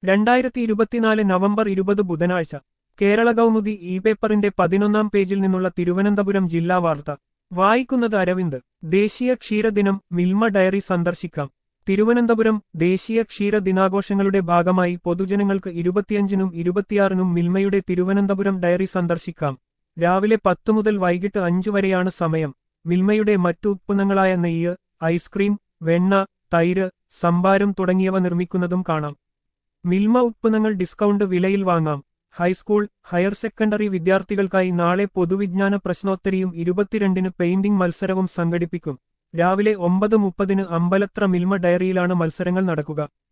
രണ്ടായിരത്തി ഇരുപത്തിനാല് നവംബർ ഇരുപത് ബുധനാഴ്ച കേരള കൗമുദി ഇ പേപ്പറിന്റെ പതിനൊന്നാം പേജിൽ നിന്നുള്ള തിരുവനന്തപുരം ജില്ലാ വാർത്ത വായിക്കുന്നത് അരവിന്ദ് ദേശീയ ക്ഷീരദിനം മിൽമ ഡയറി സന്ദർശിക്കാം തിരുവനന്തപുരം ദേശീയ ക്ഷീര ദിനാഘോഷങ്ങളുടെ ഭാഗമായി പൊതുജനങ്ങൾക്ക് ഇരുപത്തിയഞ്ചിനും ഇരുപത്തിയാറിനും മിൽമയുടെ തിരുവനന്തപുരം ഡയറി സന്ദർശിക്കാം രാവിലെ പത്ത് മുതൽ വൈകിട്ട് അഞ്ചു വരെയാണ് സമയം മിൽമയുടെ മറ്റു ഉത്പന്നങ്ങളായ നെയ്യ് ഐസ്ക്രീം വെണ്ണ തൈര് സംഭാരം തുടങ്ങിയവ നിർമ്മിക്കുന്നതും കാണാം മിൽമ ഉത്പന്നങ്ങൾ ഡിസ്കൗണ്ട് വിലയിൽ വാങ്ങാം ഹൈസ്കൂൾ ഹയർ സെക്കൻഡറി വിദ്യാർത്ഥികൾക്കായി നാളെ പൊതുവിജ്ഞാന പ്രശ്നോത്തരിയും ഇരുപത്തിരണ്ടിന് പെയിന്റിംഗ് മത്സരവും സംഘടിപ്പിക്കും രാവിലെ ഒമ്പത് മുപ്പതിന് അമ്പലത്ര മിൽമ ഡയറിയിലാണ് മത്സരങ്ങൾ നടക്കുക